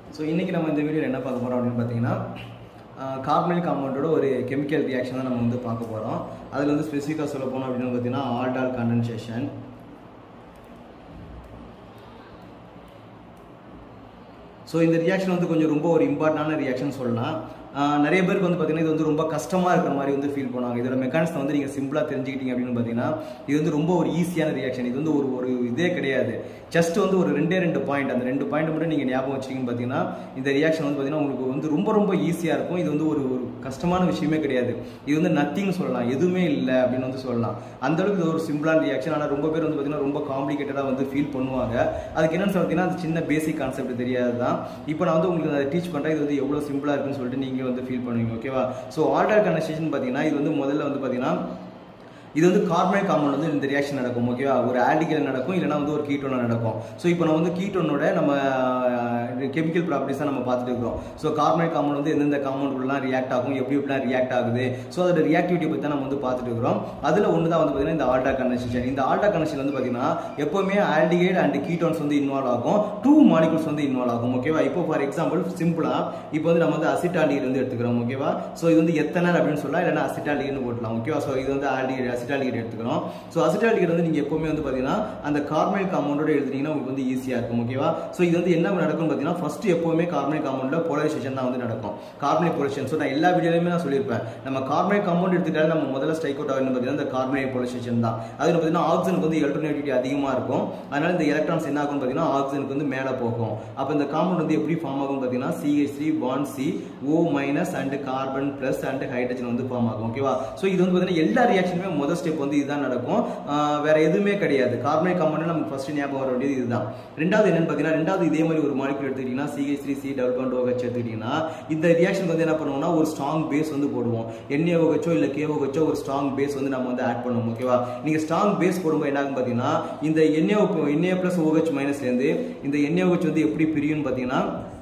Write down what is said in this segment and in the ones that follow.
so இன்றைக்கி நம்ம இந்த வீடியோவில் என்ன பார்க்க போகிறோம் அப்படின்னு பார்த்தீங்கன்னா கார்பனிக் காம்பவுண்டோட ஒரு கெமிக்கல் ரியாக்ஷன் தான் நம்ம வந்து பார்க்க போகிறோம் அதில் வந்து ஸ்பெசிஃபிக்காக சொல்ல போனோம் அப்படின்னு பார்த்தீங்கன்னா ஆல்டால் கண்டென்சேஷன் ஸோ இந்த ரியாக்ஷன் வந்து கொஞ்சம் ரொம்ப ஒரு இம்பார்ட்டண்டான ரியாக்ஷன் சொல்லலாம் ஆஹ் நிறைய பேருக்கு வந்து பார்த்தீங்கன்னா இது வந்து ரொம்ப கஷ்டமாக இருக்கிற மாதிரி வந்து ஃபீல் பண்ணுவாங்க இதோட மெக்கானிக்ஸ் வந்து நீங்கள் சிம்பிளாக தெரிஞ்சுக்கிட்டீங்க அப்படின்னு பார்த்தீங்கன்னா இது வந்து ரொம்ப ஒரு ஈஸியான ரியாக்ஷன் இது வந்து ஒரு ஒரு இதே கிடையாது ஜஸ்ட் வந்து ஒரு ரெண்டே ரெண்டு பாயிண்ட் அந்த ரெண்டு பாயிண்ட் மட்டும் நீங்கள் ஞாபகம் வச்சிங்கன்னு பார்த்தீங்கன்னா இந்த ரியாக்ஷன் வந்து பார்த்தீங்கன்னா உங்களுக்கு வந்து ரொம்ப ரொம்ப ஈஸியாக இருக்கும் இது வந்து ஒரு ஒரு கஷ்டமான விஷயமே கிடையாது இது வந்து நத்திங் சொல்லலாம் எதுவுமே இல்லை அப்படின்னு வந்து சொல்லலாம் அந்த அளவுக்கு இது ஒரு சிம்பிளான ரியாக்ஷன் ஆனால் ரொம்ப பேர் வந்து பார்த்தீங்கன்னா ரொம்ப காம்ப்ளிகேட்டடாக வந்து ஃபீல் பண்ணுவாங்க அதுக்கு என்னன்னு பார்த்தீங்கன்னா அது சின்ன பேசிக் கான்செப்ட் தெரியாது தான் இப்போ நான் வந்து உங்களுக்கு அதை டீச் பண்ணுறேன் இது வந்து எவ்வளோ சிம்பிளாக இருக்குன்னு சொல்லிட்டு நீங்கள் வந்து ஃபீல் பண்ணுவீங்க ஓகேவா ஸோ ஆல்டர் கன்வர்சேஷன் பார்த்தீங்கன்னா இது வந்து முதல்ல வந்து பார்த்தீங்கன்னா இது வந்து கார்பனேட் காம்பவுண்ட் வந்து இந்த ரியாக்ஷன் நடக்கும் ஓகேவா ஒரு ஆல்டிகல் நடக்கும் இல்லைனா வந்து ஒரு கீட்டோன நடக்கும் ஸோ இப்போ நம்ம வந்து கீட்டோனோட நம்ம கெமிக்கல் ப்ராப்பர்ட்டிஸ் தான் நம்ம பார்த்துட்டு இருக்கிறோம் ஸோ கார்பனேட் காம்பவுண்ட் வந்து எந்தெந்த காம்பவுண்ட்லாம் ரியாக்ட் ஆகும் எப்படி எப்படிலாம் ரியாக்ட் ஆகுது ஸோ அதோட ரியாக்டிவிட்டி பற்றி தான் நம்ம வந்து பார்த்துட்டு இருக்கிறோம் அதில் ஒன்று தான் வந்து பார்த்தீங்கன்னா இந்த ஆல்டா கன்வர்சேஷன் இந்த ஆல்டா கன்வர்சேஷன் வந்து பார்த்தீங்கன்னா எப்போவுமே ஆல்டிகேட் அண்ட் கீட்டோன்ஸ் வந்து இன்வால்வ் ஆகும் டூ மாலிகுல்ஸ் வந்து இன்வால்வ் ஆகும் ஓகேவா இப்போ ஃபார் எக்ஸாம்பிள் சிம்பிளாக இப்போ வந்து நம்ம வந்து அசிட்டால்டிகேட் வந்து எடுத்துக்கிறோம் ஓகேவா ஸோ இது வந்து எத்தனை அப்படின்னு சொல்லலாம் இல்லைன்னா அசிட்டால்டிகேட்னு போட்டலாம் ஓகேவா ஸோ இது வந்து ஆல்டிகேட் அசிட்டால்டிகேட் எடுத்துக்கிறோம் ஸோ அசிட்டால்டிகேட் வந்து நீங்கள் எப்போவுமே வந்து பார்த்தீங்கன்னா அந்த கார்பனிக் காம்பவுண்டோட எழுதுனீங்கன்னா உங்களுக்கு வந்து ஈஸியாக இருக்கும் ஓகேவா ஸோ இது வந்து என்ன நடக்கும்னு பார்த்தீங்கன்னா ஃபர்ஸ்ட் எப்போவுமே கார்பனிக் காம்பவுண்டில் போலரைசேஷன் தான் வந்து நடக்கும் கார்பனிக் போலரைசேஷன் ஸோ நான் எல்லா வீடியோலையுமே நான் சொல்லியிருப்பேன் நம்ம கார்பனிக் காம்பவுண்ட் எடுத்துக்கிட்டாலே நம்ம முதல்ல ஸ்ட்ரைக் அவுட் ஆகுதுன்னு பார்த்தீங்கன்னா இந்த கார்பனிக் போலரைசேஷன் தான் அது பார்த்தீங்கன்னா ஆக்சிஜனுக்கு வந்து எலக்ட்ரோனேட்டிவிட்டி அதிகமாக இருக்கும் அதனால இந்த எலக்ட்ரான்ஸ் என்ன ஆகும்னு பார்த்தீங்கன்னா ஆக்சிஜனுக்கு வந்து மேலே போகும் அப்போ இந்த காம்பவுண்ட் வந்து எப்படி ஃபார்ம் ஆகும் பார்த்தீங்கன்னா CH three bond C O minus and carbon plus and hydrogen வந்து ஃபார்ம் ஆகும் ஓகேவா ஸோ இது வந்து பார்த்தீங்கன்னா எல்லா ரியாக்ஷனுமே முதல் ஸ்டெப் வந்து இதுதான் நடக்கும் ஆஹ் வேற எதுவுமே கிடையாது கார்பனிக் காம்பவுண்ட் நமக்கு ஃபர்ஸ்ட் ஞாபகம் வர வேண்டியது இதுதான் ரெண்டாவது என்னன்னு பார்த்தீங்கன்னா ரெண்டாவது இதே மாதிரி ஒரு மாலிகுல் எடுத்துக்கிட்டீங்கன்னா CH three C double bond OH எடுத்துக்கிட்டீங்கன்னா இந்த ரியாக்ஷனுக்கு வந்து என்ன பண்ணுவோம்னா ஒரு ஸ்ட்ராங் பேஸ் வந்து போடுவோம் என்ஏஓஹெச்சோ இல்லை கேஓஹெச்சோ ஒரு ஸ்ட்ராங் பேஸ் வந்து நம்ம வந்து ஆட் பண்ணுவோம் ஓகேவா நீங்க ஸ்ட்ராங் பேஸ் போடும்போது என்ன ஆகும் பார்த்தீங்கன்னா இந்த என்ஏஓ என்ஏ பிளஸ் ஓஹெச் மைனஸ்லேருந்து இந்த என்ஏஓஹெச் வந்து எப்படி பிரியும்னு பார்த்தீங்கன்னா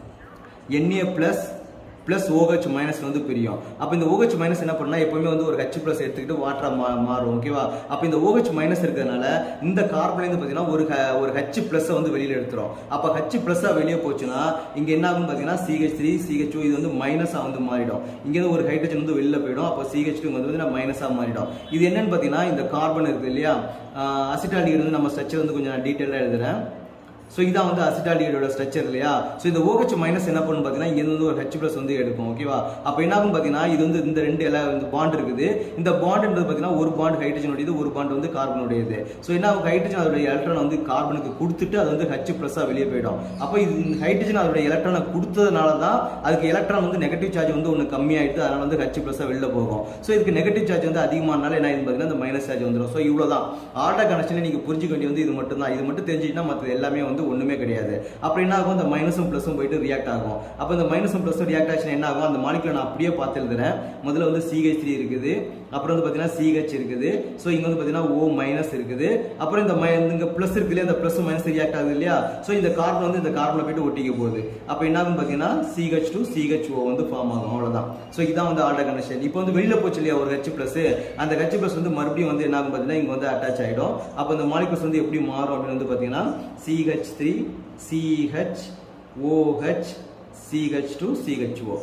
NA plus plus OH minus வந்து பிரியும் அப்போ இந்த OH மைனஸ் என்ன பண்ணா எப்பவுமே வந்து ஒரு ஹச் பிளஸ் எடுத்துக்கிட்டு வாட்டரா மா மாறும் ஓகேவா அப்போ இந்த OH மைனஸ் இருக்கிறதுனால இந்த கார்பன்லேருந்து பார்த்தீங்கன்னா ஒரு ஹ- ஒரு ஹச் பிளஸ் வந்து வெளியில எடுத்துரும் அப்போ ஹச் பிளஸ்ஸாக வெளியே போச்சுன்னா இங்க என்ன ஆகும் பார்த்தீங்கன்னா சிஹெச் த்ரீ சிஹெச் இது வந்து மைனஸாக வந்து மாறிடும் இங்கேருந்து ஒரு ஹைட்ரஜன் வந்து வெளியில போயிடும் அப்போ சிஹெச் டூ வந்து மைனஸாக மாறிடும் இது என்னன்னு பார்த்தீங்கன்னா இந்த கார்பன் இருக்குது இல்லையா அசிட்டாலிக் வந்து நம்ம ஸ்ட்ரக்சர் வந்து கொஞ்சம் நான் டீட்டெயிலாக எழுதுறேன் ஸோ இதான் வந்து அசிட்டாலியோட ஸ்ட்ரக்சர் இல்லையா ஸோ இந்த OH மைனஸ் என்ன பண்ணும் பார்த்தீங்கன்னா இங்க இருந்து ஒரு ஹெச் ப்ளஸ் வந்து எடுக்கும் ஓகேவா அப்போ என்ன ஆகும் பார்த்தீங்கன்னா இது வந்து இந்த ரெண்டு எல்லாம் இந்த பாண்ட் இருக்குது இந்த பாண்ட்ன்றது பார்த்தீங்கன்னா ஒரு பாண்ட் ஹைட்ரஜனுடையது ஒரு பாண்ட் வந்து கார்பனுடையது ஸோ என்ன ஆகும் ஹைட்ரஜன் அதோட எலக்ட்ரான் வந்து கார்பனுக்கு கொடுத்துட்டு அது வந்து ஹெச் ப்ளஸ்ஸாக வெளியே போயிடும் அப்போ இது ஹைட்ரஜன் அதோட எலக்ட்ரானை கொடுத்ததுனால தான் அதுக்கு எலக்ட்ரான் வந்து நெகட்டிவ் சார்ஜ் வந்து ஒன்று கம்மியாயிடுது அதனால வந்து ஹெச் ப்ளஸ்ஸாக வெளில போகும் ஸோ இதுக்கு நெகட்டிவ் சார்ஜ் வந்து அதிகமானால என்ன ஆகுது பார்த்தீங்கன்னா இந்த மைனஸ் சார்ஜ் வந்துடும் ஸோ இவ்வளோதான் ஆல்டா கனெக்ஷனில் நீங்கள் புரிஞ்சுக்க வேண்டியது வந்து இது மட்டும் தான் இது மட்டும் தெரிஞ்சுக்கிட்டா மற்ற எல்லாமே வந்து ஒன்றுமே கிடையாது அப்புறம் என்ன ஆகும் இந்த மைனஸும் ப்ளஸும் போயிட்டு ரியாக்ட் ஆகும் அப்போ இந்த மைனஸும் ப்ளஸும் ரியாக்ட் ஆக்ஷன் என்ன ஆகும் அந்த மாலிகுலை நான் அப்படியே பார்த்து எழுதுறேன் முதல்ல வந்து சிஹெச் த்ரீ இருக்குது அப்புறம் வந்து பார்த்தீங்கன்னா சிஹெச் இருக்குது ஸோ இங்கே வந்து பார்த்தீங்கன்னா ஓ மைனஸ் இருக்குது அப்புறம் இந்த மை இங்கே ப்ளஸ் இருக்கு இல்லையா இந்த ப்ளஸ் மைனஸ் ரியாக்ட் ஆகுது இல்லையா ஸோ இந்த கார்பன் வந்து இந்த கார்பனில் போயிட்டு ஒட்டிக்க போகுது அப்போ என்ன ஆகும் பார்த்தீங்கன்னா சிஹெச் டூ சிஹெச் ஓ வந்து ஃபார்ம் ஆகும் அவ்வளோதான் ஸோ இதான் வந்து ஆல்டா கனெக்ஷன் இப்போ வந்து வெளியில போச்சு இல்லையா ஒரு ஹெச் ப்ளஸ் அந்த ஹெச் ப்ளஸ் வந்து மறுபடியும் வந்து என்ன ஆகும் பார்த்தீங்கன்னா இங்கே வந்து அட்டாச் ஆகிடும் அப்போ இந்த மாலிகுல்ஸ் வந்து எப்படி மாறும் அப்படின்னு வந்து பார்த்தீங்கன்னா CH three CH OH CH two CHO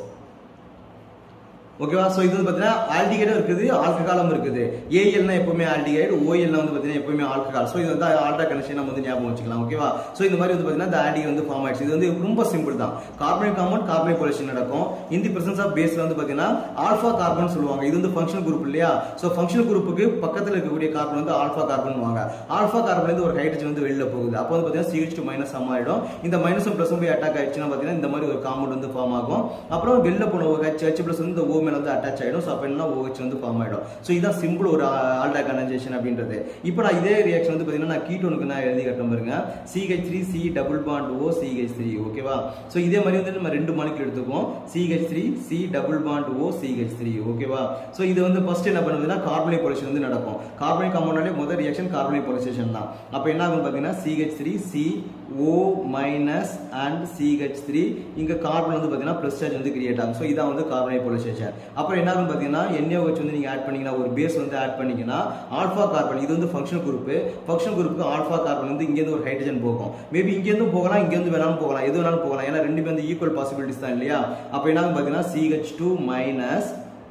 ஓகேவா ஸோ இது வந்து பார்த்தீங்கன்னா ஆல்டிகைடும் இருக்குது ஆல்கஹாலும் இருக்குது ஏஎல்னா எப்பவுமே ஆல்டிகைடு ஓஎல்னா வந்து பார்த்தீங்கன்னா எப்பவுமே ஆல்கஹால் ஸோ இது வந்து ஆல்டா கனெக்ஷன் நம்ம வந்து ஞாபகம் வச்சுக்கலாம் ஓகேவா ஸோ இந்த மாதிரி வந்து பார்த்தீங்கன்னா இந்த ஆல்டிகை வந்து ஃபார்ம் ஆயிடுச்சு இது வந்து ரொம்ப சிம்பிள் தான் கார்பனிக் காம்பவுண்ட் கார்பனிக் பொலிஷன் நடக்கும் இந்த பிரசன்ஸ் ஆஃப் பேஸ்ல வந்து பார்த்தீங்கன்னா ஆல்ஃபா கார்பன் சொல்லுவாங்க இது வந்து ஃபங்க்ஷனல் குரூப் இல்லையா ஸோ ஃபங்க்ஷனல் குரூப்புக்கு பக்கத்தில் இருக்கக்கூடிய கார்பன் வந்து ஆல்ஃபா கார்பன் வாங்க ஆல்ஃபா கார்பன்லேருந்து ஒரு ஹைட்ரஜன் வந்து வெளியில போகுது அப்போ வந்து பார்த்தீங்கன்னா சிஹெச் டூ மைனஸ் ஆயிடும் இந்த மைனஸும் ப்ளஸும் போய் அட்டாக் ஆயிடுச்சுன்னா பார்த்தீங்கன்னா இந்த மாதிரி ஒரு காம்பவுண்ட் வந்து ஃபார்ம் ஆகும் அப்புறம் வெளில போன ஒரு ஹெச் ஹெச் ப்ளஸ் வந்து இந்த ஓ மேல வந்து அட்டாச் ஆயிடும் ஸோ அப்போ என்ன OH வந்து ஃபார்ம் ஆயிடும் ஸோ இதான் சிம்பிள் ஒரு ஆல்டா கண்டென்சேஷன் அப்படின்றது இப்போ நான் இதே ரியாக்ஷன் வந்து பார்த்தீங்கன்னா நான் கீட்டோனுக்கு நான் எழுதி கட்டம் பாருங்க CH three C double bond O CH three ஓகேவா ஸோ இதே மாதிரி வந்து நம்ம ரெண்டு மாலிகுல் எடுத்துப்போம் CH three C double bond O CH three ஓகேவா ஸோ இது வந்து ஃபர்ஸ்ட் என்ன பண்ணுதுன்னா கார்பனிக் பொலிஷன் வந்து நடக்கும் கார்பனிக் காம்பவுண்டாலே முதல் ரியாக்ஷன் கார்பனிக் பொலிசேஷன் தான் அப்போ என்ன ஆகும் பார்த்தீங்கன்னா CH three C O minus and CH three இங்க கார்பன் வந்து பாத்தீங்கன்னா ப்ளஸ் சார்ஜ் வந்து கிரியேட் ஆகும் ஸோ இதான் வந்து கார்பனை போலரைசேஷன் அப்புறம் என்ன ஆகும் பாத்தீங்கன்னா NaOH வந்து நீங்க ஆட் பண்ணீங்கன்னா ஒரு பேஸ் வந்து ஆட் பண்ணீங்கன்னா ஆல்ஃபா கார்பன் இது வந்து ஃபங்க்ஷன் குரூப் ஃபங்க்ஷன் குரூப்புக்கு ஆல்ஃபா கார்பன் வந்து இங்கேருந்து ஒரு ஹைட்ரஜன் போகும் மேபி இங்கேருந்து போகலாம் இங்கேருந்து வேணாலும் போகலாம் எது வேணாலும் போகலாம் ஏன்னா ரெண்டுமே வந்து ஈக்குவல் பாசிபிலிட்டிஸ் தான் இல்லையா அப்போ என்ன ஆகும் பாத்தீங்கன்னா CH two minus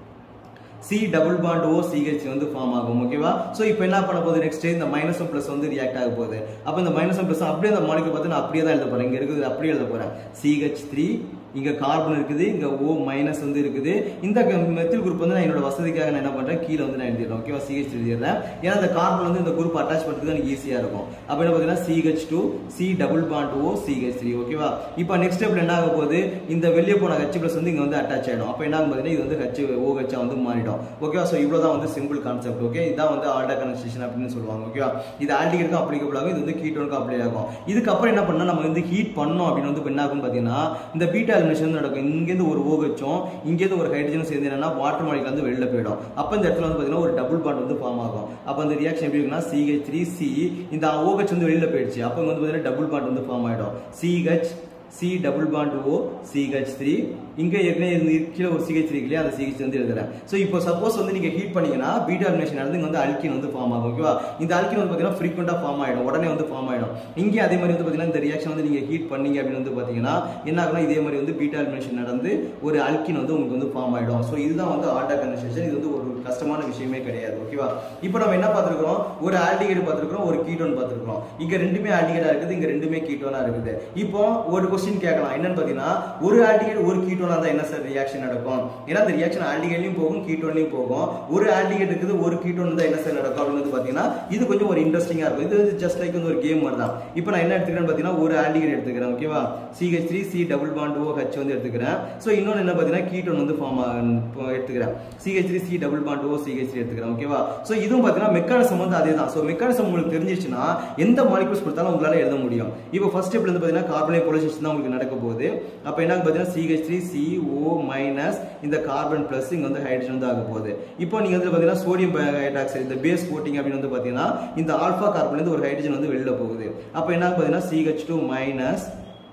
C double bond O CH வந்து ஃபார்ம் ஆகும் ஓகேவா ஸோ இப்போ என்ன பண்ண போகுது நெக்ஸ்ட் இந்த மைனஸும் ப்ளஸ் வந்து ரியாக்ட் ஆக போகுது அப்போ இந்த மைனஸும் ப்ளஸ் அப்படியே அந்த மாலிகூல் பார்த்து நான் அப்படியே தான் எழுத போறேன் இங்க இருக்குது அப்படியே எழுத போறேன் சிஹெச் த்ரீ இங்க கார்பன் இருக்குது இங்க ஓ மைனஸ் வந்து இருக்குது இந்த மெத்தில் குரூப் வந்து நான் என்னோட வசதிக்காக நான் என்ன பண்றேன் கீழே வந்து நான் எழுதிடுறேன் ஓகேவா சிஹெச் எழுதிடுறேன் ஏன்னா இந்த கார்பன் வந்து இந்த குரூப் அட்டாச் பண்ணுறதுக்கு எனக்கு ஈஸியா இருக்கும் அப்போ என்ன பார்த்தீங்கன்னா CH two C double bond O CH three ஓகேவா இப்போ நெக்ஸ்ட் ஸ்டெப்ல என்ன ஆக போகுது இந்த வெளியே போன ஹெச் பிளஸ் வந்து இங்க வந்து அட்டாச் ஆயிடும் அப்போ என்ன ஆகும் பார்த்தீங்கன்னா இது வந்து ஹெச் ஓ ஹெச்சா வந்து மாறிடும் ஓகேவா ஸோ இவ்வளவுதான் வந்து சிம்பிள் கான்செப்ட் ஓகே இதான் வந்து ஆல்டா கன்ஸ்டேஷன் அப்படின்னு சொல்லுவாங்க ஓகேவா இது ஆல்டிகேட்டுக்கும் அப்ளிகபிள் ஆகும் இது வந்து கீட்டோனுக்கும் அப்ளை ஆகும் இதுக்கப்புறம் என்ன பண்ணா நம்ம வந்து ஹீட் பண்ணோம் அப்படின்னு வந்து என்ன ஆகும் பார்த்தீங்கன்னா இந்த பீட்டா எலிமினேஷன் வந்து நடக்கும் இங்கேருந்து ஒரு ஓகச்சும் இங்கேருந்து ஒரு ஹைட்ரஜனும் சேர்ந்து என்னன்னா வாட்டர் மாலிகல் வந்து வெளில போயிடும் அப்போ இந்த இடத்துல வந்து பார்த்தீங்கன்னா ஒரு டபுள் பாண்ட் வந்து ஃபார்ம் ஆகும் அப்போ அந்த ரியாக்ஷன் எப்படி இருக்குன்னா சிஹெச் த்ரீ சி இந்த OH வந்து வெளியில போயிடுச்சு அப்போ இங்க வந்து பார்த்தீங்கன்னா டபுள் பாண்ட் வந்து ஃபார்ம் ஆயிடும் CH C double bond O CH three இங்க ஏற்கனவே இருந்து கீழே ஒரு சிஹெச் த்ரீ இல்லையா அந்த சிஹெச் வந்து எழுதுறேன் ஸோ இப்போ சப்போஸ் வந்து நீங்க ஹீட் பண்ணீங்கன்னா பீட்டா அலினேஷன் நடந்து இங்க வந்து அல்கின் வந்து ஃபார்ம் ஆகும் ஓகேவா இந்த அல்கின் வந்து பார்த்தீங்கன்னா ஃப்ரீக்வெண்டா ஃபார்ம் ஆயிடும் உடனே வந்து ஃபார்ம் ஆயிடும் இங்கே அதே மாதிரி வந்து பார்த்தீங்கன்னா இந்த ரியாக்ஷன் வந்து நீங்க ஹீட் பண்ணீங்க அப்படின்னு வந்து பார்த்தீங்கன்னா என்ன ஆகும்னா இதே மாதிரி வந்து பீட்டா அலினேஷன் நடந்து ஒரு அல்கின் வந்து உங்களுக்கு வந்து ஃபார்ம் ஆயிடும் ஸோ இதுதான் வந்து ஆல்டா கன்வர்சேஷன் இது வந்து ஒரு கஷ்டமான விஷயமே கிடையாது ஓகேவா இப்போ நம்ம என்ன பார்த்துருக்கோம் ஒரு ஆல்டிகேட் பார்த்துருக்கோம் ஒரு கீட்டோன் பார்த்துருக்கோம் இங்க ரெண்டுமே ஆல்டிகேட்டா இருக்குது இங்க ரெண்டுமே கீட்டோனா இருக்குது இப்போ ஒரு கொஸ்டின் கேட்கலாம் என்னன்னு பார்த்தீங்கன்னா ஒரு ஆல்டிகேட் ஒரு கீட்டோனா தான் என்ன சார் ரியாக்ஷன் நடக்கும் ஏன்னா அந்த ரியாக்ஷன் ஆல்டிகேட்லயும் போகும் கீட்டோன்லயும் போகும் ஒரு ஆல்டிகேட் இருக்குது ஒரு கீட்டோன் தான் என்ன சார் நடக்கும் அப்படின்னு வந்து பார்த்தீங்கன்னா இது கொஞ்சம் ஒரு இன்ட்ரெஸ்டிங்கா இருக்கும் இது வந்து ஜஸ்ட் லைக் வந்து ஒரு கேம் மாதிரி தான் இப்போ நான் என்ன எடுத்துக்கிறேன்னு பார்த்தீங்கன்னா ஒரு ஆல்டிகேட் எடுத்துக்கிறேன் ஓகேவா CH three C double bond O H வந்து எடுத்துக்கிறேன் ஸோ இன்னொன்று என்ன பார்த்தீங்கன்னா கீட்டோன் வந்து ஃபார்ம் எடுத்துக்கிறேன் CH three C double bond O CH three எடுத்துக்கிறேன் ஓகேவா ஸோ இதுவும் பார்த்தீங்கன்னா மெக்கானிசம் வந்து அதே தான் ஸோ மெக்கானிசம் உங்களுக்கு தெரிஞ்சிச்சுன்னா எந்த மாலிகூல்ஸ் கொடுத்தாலும் உங்களால எழுத முடியும் இப்போ ஃபர்ஸ்ட் ஸ்டெப்ல வந்து பார்த்தீங்கன்னா கார்பனை போலரைசேஷன் தான் உங்களுக்கு நடக்க போகுது அப்போ என்ன பார்த்தீங்கன்னா CH three C O minus இந்த கார்பன் பிளஸ் இங்க வந்து ஹைட்ரஜன் வந்து ஆக போகுது இப்போ நீங்க வந்து பார்த்தீங்கன்னா சோடியம் ஹைட்ராக்சைடு இந்த பேஸ் கோட்டிங் அப்படின்னு வந்து பார்த்தீங்கன்னா இந்த ஆல்ஃபா கார்பன்ல இருந்து ஒரு ஹைட்ரஜன் வந்து வெளில போகுது அப்போ என்ன பார்த்தீங்கன்னா CH two minus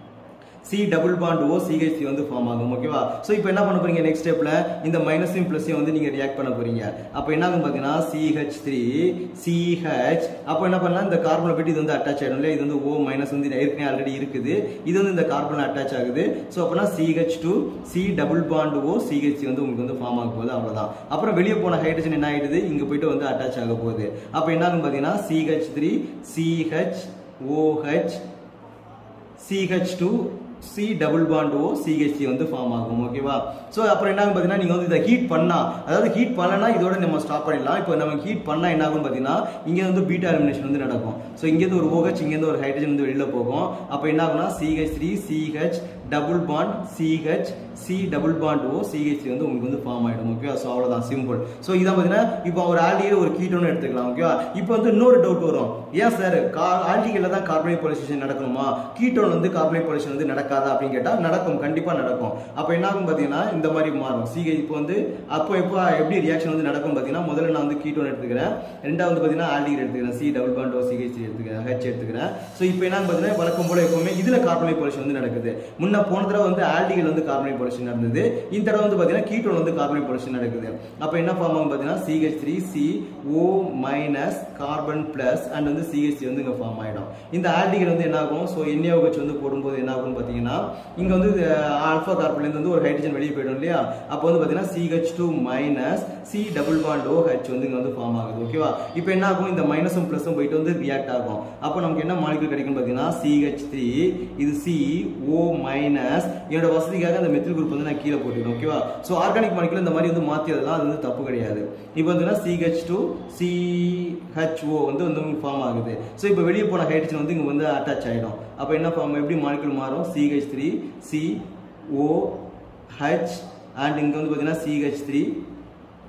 C double bond O CH வந்து ஃபார்ம் ஆகும் ஓகேவா ஸோ இப்போ என்ன பண்ண போறீங்க நெக்ஸ்ட் ஸ்டெப்ல இந்த மைனஸையும் ப்ளஸையும் வந்து நீங்க ரியாக்ட் பண்ண போறீங்க அப்போ என்ன ஆகும் பார்த்தீங்கன்னா சிஹெச் த்ரீ சிஹெச் அப்போ என்ன பண்ணலாம் இந்த கார்பனை பற்றி இது வந்து அட்டாச் ஆயிடும் இல்லையா இது வந்து ஓ மைனஸ் வந்து ஏற்கனவே ஆல்ரெடி இருக்குது இது வந்து இந்த கார்பன் அட்டாச் ஆகுது ஸோ அப்போனா CH two C double bond O CH வந்து உங்களுக்கு வந்து ஃபார்ம் ஆக போகுது அவ்வளவுதான் அப்புறம் வெளியே போன ஹைட்ரஜன் என்ன ஆயிடுது இங்க போயிட்டு வந்து அட்டாச் ஆக போகுது அப்போ என்ன ஆகும் பார்த்தீங்கன்னா CH three CH OH CH two C double bond O CHC வந்து ஃபார்ம் ஆகும் ஓகேவா ஸோ அப்புறம் என்ன ஆகும் பார்த்தீங்கன்னா நீங்கள் வந்து இதை ஹீட் பண்ணா அதாவது ஹீட் பண்ணனா இதோட நம்ம ஸ்டாப் பண்ணிடலாம் இப்போ நம்ம ஹீட் பண்ணா என்ன ஆகும் பார்த்தீங்கன்னா இங்கே வந்து பீட்டா எலிமினேஷன் வந்து நடக்கும் ஸோ இங்கேருந்து ஒரு OH இங்கேருந்து ஒரு ஹைட்ரஜன் வந்து வெளியில போகும் அப்போ என்ன ஆகும்னா CH three CH double bond CH C double bond O CH வந்து உங்களுக்கு வந்து ஃபார்ம் ஆயிடும் ஓகேவா ஸோ அவ்வளோதான் சிம்பிள் ஸோ இதான் பார்த்தீங்கன்னா இப்போ ஒரு ஆல்டிகேட் ஒரு கீட்டோன்னு எடுத்துக்கலாம் ஓகேவா இப்போ வந்து இன்னொரு டவுட் வரும் ஏன் சார் கா ஆல்டிகேட்ல தான் கார்பனேட் போலரைசேஷன் நடக்கணுமா கீட்டோன் வந்து கார்பனேட் போலரைசேஷன் வந்து நடக்காதா அப்படின்னு கேட்டால் நடக்கும் கண்டிப்பாக நடக்கும் அப்போ என்ன ஆகும் பார்த்தீங்கன்னா இந்த மாதிரி மாறும் சிஹெச் இப்போ வந்து அப்போ இப்போ எப்படி ரியாக்ஷன் வந்து நடக்கும் பார்த்தீங்கன்னா முதல்ல நான் வந்து கீட்டோன் எடுத்துக்கிறேன் ரெண்டாவது பார்த்தீங்கன்னா ஆல்டிகேட் எடுத்துக்கிறேன் C double bond O CH எடுத்துக்கிறேன் ஹெச் எடுத்துக்கிறேன் ஸோ இப்போ என்ன பார்த்தீங்கன்னா வழக்கம் போல எப்பவுமே இதில் கார்பனேட் போலரைசேஷன் வந்து நடக்குது முன்ன போன தடவை வந்து ஆல்டிகேட் வந்து கார்பனேட் போலரைசேஷன் நடந்தது இந்த தடவை வந்து பார்த்தீங்கன்னா கீட்டோன் வந்து கார்பனேட் போலரைசேஷன் நடக்குது அப்போ என்ன ஃபார்ம் ஆகும் பார்த்தீங்கன்னா CH three C O minus carbon plus and வந்து சிஹெச் வந்து இங்கே ஃபார்ம் ஆயிடும் இந்த ஆல்டிகேட் வந்து என்ன ஆகும் ஸோ என்ஏஓஹெச் வந்து போடும்போது என்ன ஆகும்னு பார்த்தீங்கன்னா இங்க வந்து ஆல்ஃபா கார்பன்லேருந்து வந்து ஒரு ஹைட்ரஜன் வெளியே போயிடும் இல்லையா அப்போ வந்து பார்த்தீங்கன்னா CH two minus C double bond O H வந்து இங்க வந்து ஃபார்ம் ஆகுது ஓகேவா இப்போ என்ன ஆகும் இந்த மைனஸும் ப்ளஸும் போயிட்டு வந்து ரியாக்ட் ஆகும் அப்போ நமக்கு என்ன மாலிகூல் கிடைக்கும் பார்த்தீங்கன்னா சிஹெச் த்ரீ இது சி ஓ மைனஸ் என்னோட வசதிக்காக அந்த மெத்தில் குரூப் வந்து நான் கீழே போட்டுக்கிறேன் ஓகேவா ஸோ ஆர்கானிக் மாலிகூல் இந்த மாதிரி வந்து மாற்றியதெல்லாம் அது வந்து தப்பு கிடையாது இப்போ வந்து சிஹெச் டூ சிஹெச்ஓ வந்து வந்து ஃபார்ம் ஆகுது ஸோ இப்போ வெளியே போன ஹைட்ரஜன் வந்து இங்கே வந்து அட்டாச் ஆகிடும் அப்போ என்ன ஃபார்ம் எப்படி மாலிகூல் மாறும் CH three C O H and இங்கே வந்து பார்த்தீங்கன்னா CH three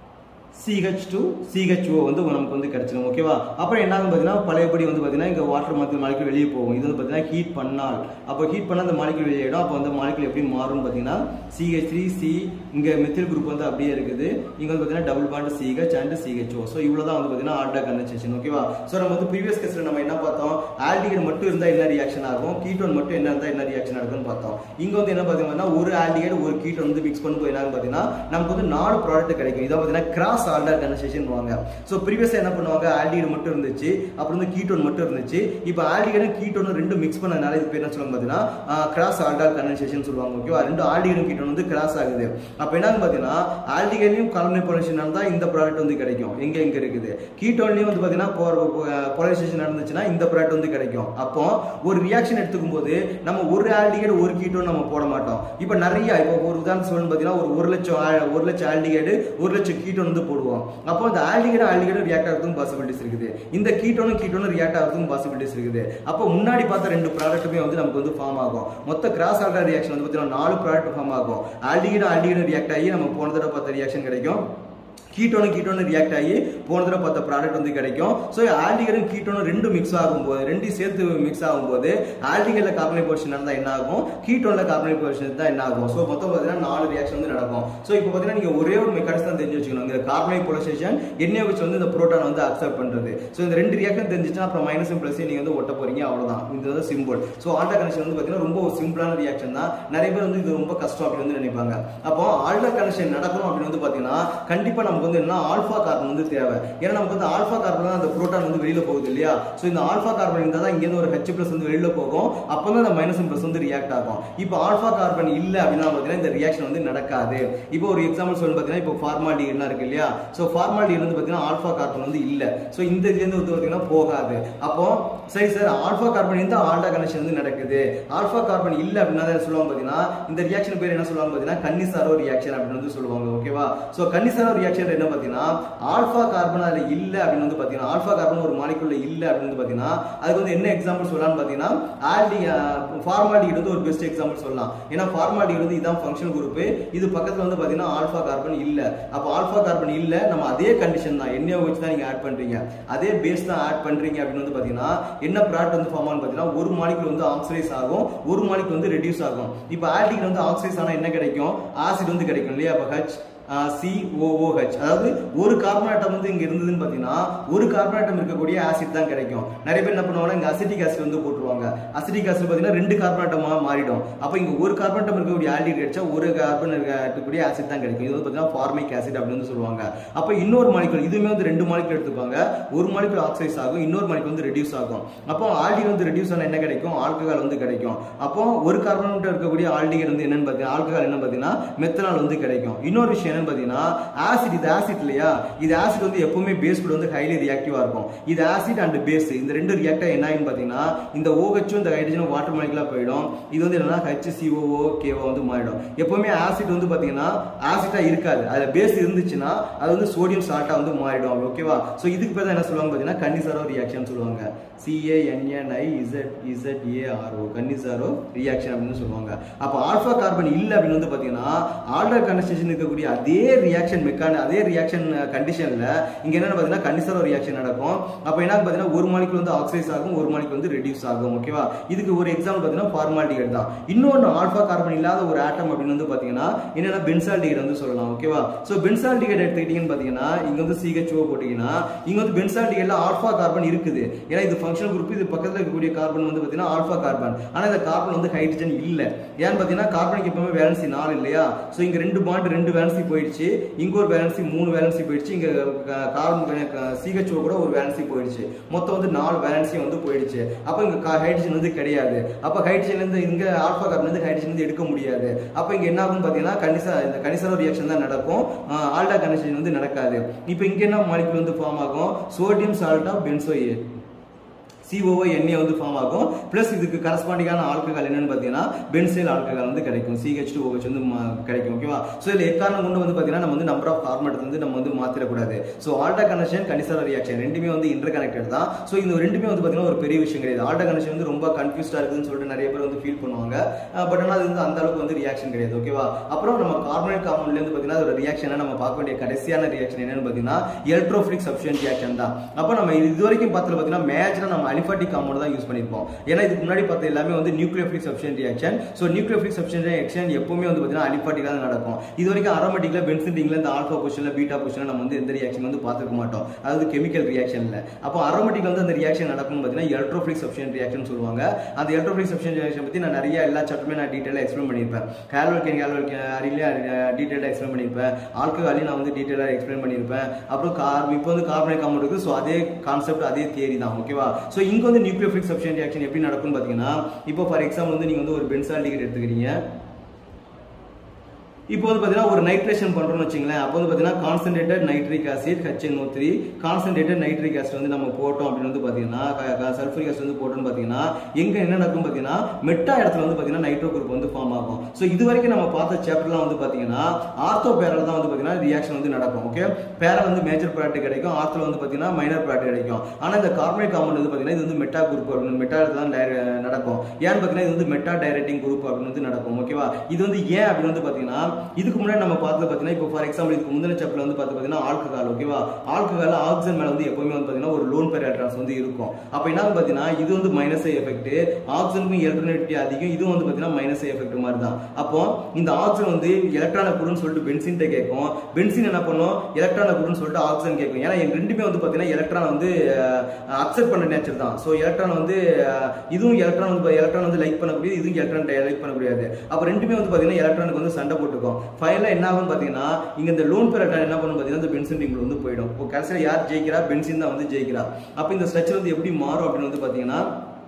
CH two CHO வந்து நமக்கு வந்து கிடைச்சிடும் ஓகேவா அப்புறம் என்ன ஆகும் பார்த்தீங்கன்னா பழையபடி வந்து பார்த்தீங்கன்னா இங்கே வாட்டர் மாற்றி மாலிகுல் வெளியே போகும் இது வந்து பார்த்தீங்கன்னா ஹீட் பண்ணால் அப்போ ஹீட் பண்ணால் அந்த மாலிகுல் வெளியிடும் அப்போ அந்த மாலிகுல் எப்படி மாறும்னு பார்த்தீங்கன்னா சிஹெச் த்ரீ சி இங்கே மெத்தில் குரூப் வந்து அப்படியே இருக்குது இங்கே வந்து பார்த்தீங்கன்னா double bond CH and CHO so இவ்வளோ தான் வந்து பார்த்தீங்கன்னா ஆல்டா கண்டென்சேஷன் ஓகேவா ஸோ நம்ம வந்து ப்ரீவியஸ் கேஸில் நம்ம என்ன பார்த்தோம் ஆல்டிகேட் மட்டும் இருந்தால் என்ன ரியாக்ஷன் ஆகும் கீட்டோன் மட்டும் என்ன இருந்தால் என்ன ரியாக்ஷன் ஆகும்னு பார்த்தோம் இங்கே வந்து என்ன பார்த்தீங்கன்னா ஒரு ஆல்டிகேட் ஒரு கீட்டோன் வந்து மிக்ஸ் பண்ணும்போது என்ன ஆகும் பார்த்தீங்கன்னா நமக்கு வந்து நாலு ப்ராடக்ட் கிடைக்கும் இதை பார்த்தீங்கன்னா கிராஸ் ஆல்டா கண்டென்சேஷன் பண்ணுவாங்க ஸோ ப்ரீவியஸாக என்ன பண்ணுவாங்க ஆல்டிகேட் மட்டும் இருந்துச்சு அப்புறம் வந்து கீட்டோன் மட்டும் இருந்துச்சு இப்போ ஆல்டிகேடும் கீட்டோனும் ரெண்டும் மிக்ஸ் பண்ணனால இது பேர் என்ன சொல்லுவாங்க பார்த்தீங்கன்னா கிராஸ் ஆல்டார் கண்டென்சேஷன் சொல்லுவாங்க ஓகேவா ரெண்டு ஆல்டிகேடும் கீட்டோன் வந்து கிராஸ் ஆகுது அப்போ என்ன பார்த்தீங்கன்னா ஆல்டிகேட்லையும் கலமை பொலரைசேஷன் நடந்தால் இந்த ப்ராடக்ட் வந்து கிடைக்கும் எங்க எங்க இருக்குது கீட்டோன்லையும் வந்து பார்த்தீங்கன்னா பொலரைசேஷன் நடந்துச்சுன்னா இந்த ப்ராடக்ட் வந்து கிடைக்கும் அப்போ ஒரு ரியாக்ஷன் எடுத்துக்கும் போது நம்ம ஒரு ஆல்டிகேட் ஒரு கீட்டோன் நம்ம போட மாட்டோம் இப்போ நிறைய இப்போ ஒரு உதாரணம் சொல்லணும் பார்த்தீங்கன்னா ஒரு ஒரு லட்சம் ஆ- ஒரு லட்சம் ஆல்டிகேட் ஒரு லட்சம் கீட்டோன் வந்து போடுவோம் அப்போ அந்த ஆல்டிகேட் ஆல்டிகேட் ரியாக்ட் ஆகிறதுக்கும் பாசிபிலிட்டிஸ் இருக்குது இந்த கீட்டோனும் கீட்டோனும் ரியாக்ட் ஆகிறதுக்கும் பாசிபிலிட்டிஸ் இருக்குது அப்போ முன்னாடி பார்த்த ரெண்டு ப்ராடக்ட்டுமே வந்து நமக்கு வந்து ஃபார்ம் ஆகும் மொத்த கிராஸ் ஆல்டர் ரியாக்ஷன் வந்து பார்த்தீங்கன்னா நாலு ப்ராடக்ட் ஃபார்ம் ஆகும் ஆல்டிகேட் ஆல்டிகேட் ரியாக்ட் ஆகி நம்ம போன தடவை பார்த்த ரியாக்ஷன் கிடைக்கும் கீட்டோனும் கீட்டோனும் ரியாக்ட் ஆகி போன தடவை பார்த்த ப்ராடக்ட் வந்து கிடைக்கும் ஸோ ஆல்டிகரும் கீட்டோனும் ரெண்டு மிக்ஸ் ஆகும்போது ரெண்டும் சேர்த்து மிக்ஸ் ஆகும்போது ஆல்டிகரில் கார்பனை பொசிஷன் இருந்தால் என்ன ஆகும் கீட்டோனில் கார்பனை பொசிஷன் இருந்தால் என்ன ஆகும் ஸோ மொத்தம் பார்த்தீங்கன்னா நாலு ரியாக்ஷன் வந்து நடக்கும் ஸோ இப்போ பார்த்தீங்கன்னா நீங்கள் ஒரே ஒரு மெக்கானிக்ஸ் தான் தெரிஞ்சு வச்சுக்கணும் இந்த கார்பனை பொலரைசேஷன் என்ன வச்சு வந்து இந்த புரோட்டான் வந்து அக்செப்ட் பண்ணுறது ஸோ இந்த ரெண்டு ரியாக்ஷன் தெரிஞ்சுச்சுன்னா அப்புறம் மைனஸ் ப்ளஸ் நீங்கள் வந்து ஒட்ட போறீங்க அவ்வளோதான் இது வந்து சிம்பிள் ஸோ ஆல்டா கனெக்ஷன் வந்து பார்த்தீங்கன்னா ரொம்ப ஒரு சிம்பிளான ரியாக்ஷன் தான் நிறைய பேர் வந்து இது ரொம்ப கஷ்டம் அப்படின்னு வந்து நினைப்பாங்க அப்போ ஆல்டா கனெக்ஷன் நடக்கணும் அப்படின்னு வந்து பார்த்தீங்கன்னா கண்டிப்பாக நமக்கு வந்து என்ன ஆல்ஃபா கார்பன் வந்து தேவை ஏன்னா நமக்கு வந்து ஆல்ஃபா கார்பன் தான் அந்த புரோட்டான் வந்து வெளியில போகுது இல்லையா ஸோ இந்த ஆல்ஃபா கார்பன் இருந்தால் தான் இங்கேருந்து ஒரு ஹெச் பிளஸ் வந்து வெளியில போகும் அப்போ தான் அந்த மைனஸ் பிளஸ் வந்து ரியாக்ட் ஆகும் இப்போ ஆல்ஃபா கார்பன் இல்லை அப்படின்னா பார்த்தீங்கன்னா இந்த ரியாக்ஷன் வந்து நடக்காது இப்போ ஒரு எக்ஸாம்பிள் சொல்லி பார்த்தீங்கன்னா இப்போ ஃபார்மாலிட்டி இருக்கு இல்லையா ஸோ ஃபார்மாலிட்டி வந்து பார்த்தீங்கன்னா ஆல்ஃபா கார்பன் வந்து இல்லை ஸோ இந்த இதுலேருந்து வந்து பார்த்தீங்கன்னா போகாது அப்போ சரி சார் ஆல்ஃபா கார்பன் இருந்தால் ஆல்டா கனெக்ஷன் வந்து நடக்குது ஆல்ஃபா கார்பன் இல்லை அப்படின்னா தான் சொல்லுவாங்க பார்த்தீங்கன்னா இந்த ரியாக்ஷன் பேர் என்ன சொல்லுவாங்க பார்த்தீங்கன்னா கன்னிசாரோ ரியாக்ஷன் அப்படின்னு வந்து சொல்லுவாங்க ஓகேவா ஸோ கன்னிசாரோ ரியாக்ஷன் என்ன பார்த்தீங்கன்னா ஆல்ஃபா கார்பன் அதில் இல்லை அப்படின்னு வந்து பார்த்தீங்கன்னா ஆல்ஃபா கார்பன் ஒரு மாலிகுல்ல இல்லை அப்படின்னு வந்து பார்த்தீங்கன்னா அதுக்கு வந்து என்ன எக்ஸாம்பிள் சொல்லலாம்னு பார்த்தீங்கன்னா ஆல்டி ஃபார்மாலிட்டி வந்து ஒரு பெஸ்ட் எக்ஸாம்பிள் சொல்லலாம் ஏன்னா ஃபார்மாலிட்டி வந்து இதான் ஃபங்க்ஷன் குரூப் இது பக்கத்தில் வந்து பார்த்தீங்கன்னா ஆல்ஃபா கார்பன் இல்லை அப்போ ஆல்ஃபா கார்பன் இல்லை நம்ம அதே கண்டிஷன் தான் என்ன வச்சு தான் நீங்கள் ஆட் பண்ணுறீங்க அதே பேஸ் தான் ஆட் பண்ணுறீங்க அப்படின்னு வந்து பார்த்தீங்கன்னா என்ன ப்ராடக்ட் வந்து ஃபார்ம் ஆகும் பார்த்தீங்கன்னா ஒரு மாலிகுல் வந்து ஆக்சிடைஸ் ஆகும் ஒரு மாலிகுல் வந்து ரெடியூஸ் ஆகும் இப்போ ஆல்டிக் வந்து ஆக்சிடைஸ் ஆனால் என்ன கிடைக்கும் ஆசிட் வந்து கிடைக்கும் இல்லையா அப்போ ஹச் சிஓஓஹெச் அதாவது ஒரு கார்பன் ஆட்டம் வந்து இங்க இருந்ததுன்னு பார்த்தீங்கன்னா ஒரு கார்பன் ஆட்டம் இருக்கக்கூடிய ஆசிட் தான் கிடைக்கும் நிறைய பேர் என்ன பண்ணுவாங்க இங்க அசிட்டிக் ஆசிட் வந்து போட்டுருவாங்க அசிட்டிக் ஆசிட் பார்த்தீங்கன்னா ரெண்டு கார்பன் ஆட்டமா மாறிடும் அப்போ இங்க ஒரு கார்பன் ஆட்டம் இருக்கக்கூடிய ஆல்டிக் கிடைச்சா ஒரு கார்பன் இருக்கக்கூடிய ஆசிட் தான் கிடைக்கும் இது வந்து பார்த்தீங்கன்னா ஃபார்மிக் ஆசிட் அப்படின்னு வந்து சொல்லுவாங்க அப்போ இன்னொரு மாலிகுல் இதுவுமே வந்து ரெண்டு மாலிகுல் எடுத்துப்பாங்க ஒரு மாலிகுல் ஆக்சைஸ் ஆகும் இன்னொரு மாலிகுல் வந்து ரெடியூஸ் ஆகும் அப்போ ஆல்டிக் வந்து ரெடியூஸ் ஆன என்ன கிடைக்கும் ஆல்கஹால் வந்து கிடைக்கும் அப்போ ஒரு கார்பன் இருக்கக்கூடிய ஆல்டிகேட் வந்து என்னன்னு பார்த்தீங்கன்னா ஆல்கஹால் என்ன பார்த்தீங்கன்னா மெத்தனால் வந்து கிடைக்கும் இன்னொரு விஷயம் என்னன்னு பார்த்தீங்கன்னா ஆசிட் இது ஆசிட் இல்லையா இது ஆசிட் வந்து எப்பவுமே பேஸ் கூட வந்து ஹைலி ரியாக்டிவா இருக்கும் இது ஆசிட் அண்ட் பேஸ் இந்த ரெண்டு ரியாக்டா என்ன ஆகும் பார்த்தீங்கன்னா இந்த OH இந்த ஹைட்ரஜன் வாட்டர் மாலிகுலா போயிடும் இது வந்து என்னன்னா HCOO கேவா வந்து மாறிடும் எப்பவுமே ஆசிட் வந்து பார்த்தீங்கன்னா ஆசிட்டா இருக்காது அதுல பேஸ் இருந்துச்சுன்னா அது வந்து சோடியம் சால்ட்டா வந்து மாறிடும் ஓகேவா ஸோ இதுக்கு பேர் தான் என்ன சொல்லுவாங்க பார்த்தீங்கன்னா கன்னிசாரோ ரியாக்ஷன் சொல்லுவாங்க CANNI Z Z ARO Cannizzaro reaction அப்படின்னு சொல்லுவாங்க அப்போ ஆல்ஃபா கார்பன் இல்லை அப்படின்னு வந்து பார்த்தீங்கன்னா ஆல்டர் கண்டென்சேஷன் இருக்கக்கூடிய அதே ரியாக்ஷன் மெக்கான அதே ரியாக்ஷன் கண்டிஷன்ல இங்க என்னன்னு பார்த்தீங்கன்னா கன்னிசாரோ ரியாக்ஷன் நடக்கும் அப்போ என்ன பார்த்தீங்கன்னா ஒரு மாலிகுல் வந்து ஆக்சைஸ் ஆகும் ஒரு மாலிகுல் வந்து ரெடியூஸ் ஆகும் ஓகேவா இதுக்கு ஒரு எக்ஸாம்பிள் பார்த்தீங்கன்னா ஃபார்மாலிட்டிகேட் தான் இன்னொன்று ஆல்ஃபா கார்பன் இல்லாத ஒரு ஆட்டம் அப்படின்னு வந்து பார்த்தீங்கன்னா என்னன்னா பென்சால்டிகேட் வந்து சொல்லலாம் ஓகேவா ஸோ பென்சால்டிகேட் எடுத்துக்கிட்டீங்கன்னு பார்த்தீங்கன்னா இங்க வந்து சிஹெச்ஓ போட்டீங்கன்னா இங்க வந்து பென்சால்டிகேட்ல ஆல்ஃபா கார்பன் இருக்குது ஏன்னா இது ஃபங்க்ஷனல் குரூப் இது பக்கத்தில் இருக்கக்கூடிய கார்பன் வந்து பார்த்தீங்கன்னா ஆல்ஃபா கார்பன் ஆனால் இந்த கார்பன் வந்து ஹைட்ரஜன் இல்லை ஏன்னு பார்த்தீங்கன்னா கார்பனுக்கு எப்பவுமே வேலன்சி நாலு இல்லையா ஸோ இங்க ரெண்டு பாண்ட் ரெண்டு வேலன்சி போயிடுச்சு இங்க ஒரு வேலன்சி மூணு வேலன்சி போயிடுச்சு இங்க கார்பன் சிஹெச்ஓ கூட ஒரு வேலன்சி போயிடுச்சு மொத்தம் வந்து நாலு வேலன்சி வந்து போயிடுச்சு அப்போ இங்க ஹைட்ரஜன் வந்து கிடையாது அப்போ ஹைட்ரஜன் இருந்து இங்க ஆல்ஃபா கார்பன் வந்து ஹைட்ரஜன் வந்து எடுக்க முடியாது அப்போ இங்க என்ன ஆகும் பார்த்தீங்கன்னா கண்டிசா இந்த கணிசரோ ரியாக்ஷன் தான் நடக்கும் ஆல்டா கண்டிஷன் வந்து நடக்காது இப்போ இங்க என்ன மாலிகுல் வந்து ஃபார்ம் ஆகும் sodium salt of benzoate COO எண்ணெய் வந்து ஃபார்ம் ஆகும் பிளஸ் இதுக்கு கரஸ்பாண்டிங்கான ஆல்கஹால் என்னன்னு பார்த்தீங்கன்னா பென்சைல் ஆல்கஹால் வந்து கிடைக்கும் சிஹெச் டூ ஓஹெச் வந்து ம- கிடைக்கும் ஓகேவா ஸோ இதில் எக்காரணம் கொண்டு வந்து பார்த்தீங்கன்னா நம்ம வந்து நம்பர் ஆஃப் ஃபார்மேட் வந்து நம்ம வந்து மாத்திரக்கூடாது so aldol connection Cannizzaro reaction ரெண்டுமே வந்து இன்டர் கனெக்டட் தான் ஸோ இந்த ரெண்டுமே வந்து பார்த்தீங்கன்னா ஒரு பெரிய விஷயம் கிடையாது ஆல்டா கனெக்ஷன் வந்து ரொம்ப கன்ஃபியூஸ்டாக இருக்குதுன்னு சொல்லிட்டு நிறைய பேர் வந்து ஃபீல் பண்ணுவாங்க பட் ஆனால் அது வந்து அந்த அளவுக்கு வந்து ரியாக்ஷன் கிடையாது ஓகேவா அப்புறம் நம்ம கார்பனேட் காம்பவுண்ட்லேருந்து பார்த்தீங்கன்னா அதோட ரியாக்ஷனை நம்ம பார்க்க வேண்டிய கடைசியான ரியாக்ஷன் என்னன்னு பார்த்தீங்கன்னா எலக்ட்ரோஃபிலிக் சப்ஸ்டியன் ரியாக்ஷன் தான் அப்போ நம்ம இது இது வரைக்கும் பார்த்தது பார்த்தீங்கன்னா மேஜராக நம்ம அலிஃபாட்டிக் காம்பவுண்ட் தான் யூஸ் பண்ணியிருப்போம் ஏன்னா இதுக்கு முன்னாடி பார்த்த எல்லாமே வந்து nucleophilic substitution reaction so nucleophilic substitution reaction எப்பவுமே வந்து பார்த்தீங்கன்னா அலிஃபாட்டிக்காக தான் நடக்கும் இது வரைக்கும் அரோமேட்டிக்ல பென்சின் ரிங்ல இந்த ஆல்ஃபா பொசிஷன்ல பீட்டா பொசிஷன்ல நம்ம வந்து எந்த ரியாக்ஷன் வந்து பார்த்துருக்க மாட்டோம் அதாவது கெமிக்கல் ரியாக்ஷன்ல அப்போ அரோமேட்டிக்ல வந்து அந்த ரியாக்ஷன் நடக்கும்னு பார்த்தீங்கன்னா எலக்ட்ரோஃபிலிக் சப்ஸ்டியன் ரியாக்ஷன் சொல்லுவாங்க அந்த எலக்ட்ரோஃபிலிக் சப்ஸ்டியன் ரியாக்ஷன் பத்தி நான் நிறைய எல்லா சாப்டருமே நான் டீட்டெயிலாக எக்ஸ்பிளைன் பண்ணியிருப்பேன் ஹேல்வல்கேன் ஹேல்வல்கேன் அறிவிலே டீட்டெயிலாக எக்ஸ்பிளைன் பண்ணியிருப்பேன் ஆல்கஹாலையும் நான் வந்து டீட்டெயிலாக எக்ஸ்பிளைன் பண்ணியிருப்பேன் அப்புறம் கார் இப்போ வந்து கார்பனேட் காம்பவுண்ட் இருக்குது ஸோ அதே கான்செப்ட் அதே தியரி தான் ஓகேவா ஸோ இங்கே வந்து நியூக்ளியோஃபிலிக் சப்ஸ்டியன் ரியாக்ஷன் எப்படி நடக்கும்னு பார்த்தீங்கன்னா இப்போ ஃபார் எக்ஸாம்பிள் வந்து நீங்கள் வந்து ஒரு பென்சால் டிக்கெட் எடுத்துக்கிறீங்க இப்போ வந்து பார்த்தீங்கன்னா ஒரு நைட்ரேஷன் பண்ணுறோம்னு வச்சுங்களேன் அப்போ வந்து பார்த்தீங்கன்னா concentrated nitric acid HNO3 three concentrated nitric acid வந்து நம்ம போட்டோம் அப்படின்னு வந்து பார்த்தீங்கன்னா சல்ஃபரிக் ஆசிட் வந்து போட்டோம்னு பார்த்தீங்கன்னா எங்கே என்ன நடக்கும் பார்த்தீங்கன்னா மெட்டா இடத்துல வந்து பார்த்தீங்கன்னா நைட்ரோ குரூப் வந்து ஃபார்ம் ஆகும் ஸோ இது வரைக்கும் நம்ம பார்த்த சாப்டர்லாம் வந்து பார்த்தீங்கன்னா ஆர்த்தோ பேரல் தான் வந்து பார்த்தீங்கன்னா ரியாக்ஷன் வந்து நடக்கும் ஓகே பேரல் வந்து மேஜர் ப்ராடக்ட் கிடைக்கும் ஆர்த்தில் வந்து பார்த்தீங்கன்னா மைனர் ப்ராடக்ட் கிடைக்கும் ஆனால் இந்த கார்பனேட் காம்பவுண்ட் வந்து பார்த்தீங்கன்னா இது வந்து மெட்டா குரூப் அப்படின்னு மெட்டா இடத்துல தான் டைர- நடக்கும் ஏன்னு பார்த்தீங்கன்னா இது வந்து மெட்டா டைரக்டிங் குரூப் அப்படின்னு வந்து நடக்கும் ஓகேவா இது வந்து ஏன் அப்படின்னு வந்து பார்த்தீங்கன்னா இதுக்கு முன்னாடி நம்ம பார்த்தது பார்த்தீங்கன்னா இப்போ ஃபார் எக்ஸாம்பிள் இதுக்கு முந்தின சாப்டர் வந்து பார்த்து பார்த்தீங்கன்னா ஆல்கஹால் ஓகேவா ஆல்கஹால் ஆக்சிஜன் மேல வந்து எப்பவுமே வந்து பார்த்தீங்கன்னா ஒரு லோன் பெர் எலக்ட்ரான்ஸ் வந்து இருக்கும் அப்போ என்ன பார்த்தீங்கன்னா இது வந்து மைனஸ் எஃபெக்ட் ஆக்சிஜனுக்கும் எலக்ட்ரானிட்டி அதிகம் இதுவும் வந்து பார்த்தீங்கன்னா மைனஸ் எஃபெக்ட் மாதிரி தான் அப்போ இந்த ஆக்சிஜன் வந்து எலக்ட்ரானை கொடுன்னு சொல்லிட்டு பென்சின் கேட்கும் பென்சின் என்ன பண்ணும் எலக்ட்ரானை கொடுன்னு சொல்லிட்டு ஆக்சிஜன் கேட்கும் ஏன்னா இது ரெண்டுமே வந்து பார்த்தீங்கன்னா எலக்ட்ரான் வந்து அக்செப்ட் பண்ண நேச்சர் தான் ஸோ எலக்ட்ரான் வந்து அஹ், இதுவும் எலக்ட்ரான் வந்து எலக்ட்ரான் வந்து லைக் பண்ணக்கூடியது இதுவும் எலக்ட்ரான் லைக் பண்ணக்கூடியது அப்போ ரெண்டுமே வந்து பார்த்தீங்கன்னா எலக்ட்ரானுக்கு வந்து சண்டை போட்டுக்கும் ஃபைனலாக என்ன ஆகும் பார்த்தீங்கன்னா இங்க இந்த லோன் பெர் எலக்ட்ரான் என்ன பண்ணும் பார்த்தீங்கன்னா இந்த பென்சின் ரிங் வந்து போயிடும் இப்போ கடைசியில் யார் ஜெயிக்கிறா பென்சின் தான் வந்து ஜெயிக்கிறா அப்போ இந்த ஸ்ட்ரக்சர் வந்து எப்படி மாறும் அப்படின்னு வந்து பார்த்தீங்கன்னா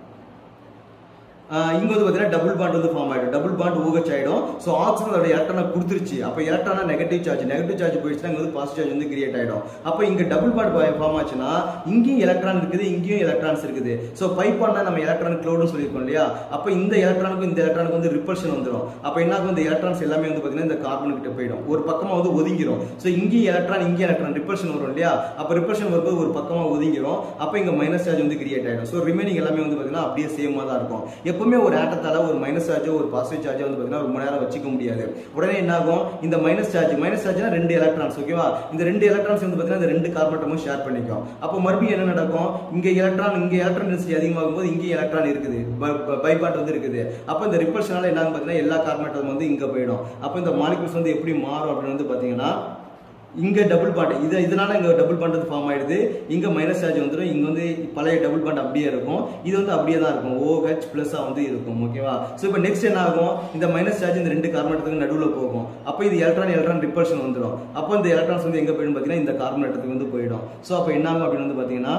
ஆஹ் இங்க வந்து பார்த்தீங்கன்னா டபுள் பாண்ட் வந்து ஃபார்ம் ஆயிடும் டபுள் பாண்ட் OH ஆயிடும் ஸோ ஆக்சிஜன் அதோட எலக்ட்ரானை கொடுத்துருச்சு அப்போ எலக்ட்ரானா நெகட்டிவ் சார்ஜ் நெகட்டிவ் சார்ஜ் போயிடுச்சுன்னா இங்க வந்து பாசிட்டிவ் சார்ஜ் வந்து கிரியேட் ஆயிடும் அப்போ இங்க டபுள் பாண்ட் ஃபார்ம் ஆச்சுன்னா இங்கேயும் எலக்ட்ரான் இருக்குது இங்கேயும் எலக்ட்ரான்ஸ் இருக்குது ஸோ பைப் பாண்ட்னா நம்ம எலக்ட்ரான் க்ளோடுன்னு சொல்லியிருக்கோம் இல்லையா அப்போ இந்த எலக்ட்ரானுக்கும் இந்த எலக்ட்ரானுக்கு வந்து ரிப்பல்ஷன் வந்துடும் அப்போ என்ன ஆகும் இந்த எலக்ட்ரான்ஸ் எல்லாமே வந்து பார்த்தீங்கன்னா இந்த கார்பன் கிட்ட போயிடும் ஒரு பக்கமா வந்து ஒதுங்கிரும் ஸோ இங்கேயும் எலக்ட்ரான் இங்கேயும் எலக்ட்ரான் ரிப்பல்ஷன் வரும் இல்லையா அப்போ ரிப்பல்ஷன் வரும்போது ஒரு பக்கமா ஒதுங்கிரும் அப்போ இங்க மைனஸ் சார்ஜ் வந்து கிரியேட் ஆயிடும் ஸோ ரிமைனிங் எல்லாமே வந்து பார்த்தீங்கன்னா அப்படியே சேமா தான் இருக்கும் எப்பவுமே ஒரு ஆட்டத்தால ஒரு மைனஸ் சார்ஜோ ஒரு பாசிட்டிவ் சார்ஜோ வந்து பார்த்தீங்கன்னா ரொம்ப நேரம் வச்சுக்க முடியாது உடனே என்ன ஆகும் இந்த மைனஸ் சார்ஜ் மைனஸ் சார்ஜ்னா ரெண்டு எலக்ட்ரான்ஸ் ஓகேவா இந்த ரெண்டு எலக்ட்ரான்ஸ் வந்து பார்த்தீங்கன்னா இந்த ரெண்டு கார்பனட்டமும் ஷேர் பண்ணிக்கும் அப்போ மறுபடியும் என்ன நடக்கும் இங்க எலக்ட்ரான் இங்க எலக்ட்ரான் டென்சிட்டி அதிகமாகும் போது இங்கே எலக்ட்ரான் இருக்குது பைபாட் வந்து இருக்குது அப்போ இந்த ரிப்பல்ஷனால என்ன ஆகும் பார்த்தீங்கன்னா எல்லா கார்பனட்டும் வந்து இங்க போயிடும் அப்போ இந்த மாலிகுல்ஸ் வந்து எப்படி மாறும் அப்படின்னு வந்து பார்த்தீங்கன்னா இங்க டபுள் பாண்ட் இது இதனால இங்க டபுள் பாண்ட் வந்து ஃபார்ம் ஆயிடுது இங்க மைனஸ் சார்ஜ் வந்துடும் இங்க வந்து பழைய டபுள் பாண்ட் அப்படியே இருக்கும் இது வந்து அப்படியே தான் இருக்கும் OH பிளஸ் வந்து இருக்கும் ஓகேவா ஸோ இப்போ நெக்ஸ்ட் என்ன ஆகும் இந்த மைனஸ் சார்ஜ் இந்த ரெண்டு கார்பனேட்டுக்கு நடுவில் போகும் அப்போ இது எலக்ட்ரான் எலக்ட்ரான் ரிப்பல்ஷன் வந்துடும் அப்போ இந்த எலக்ட்ரான்ஸ் வந்து எங்க போயிடும் பார்த்தீங்கன்னா இந்த கார்பனேட்டுக்கு வந்து போயிடும் ஸோ அப்போ என்ன ஆகும் அப்படின்னு வந்து பார்த்தீங்கன்னா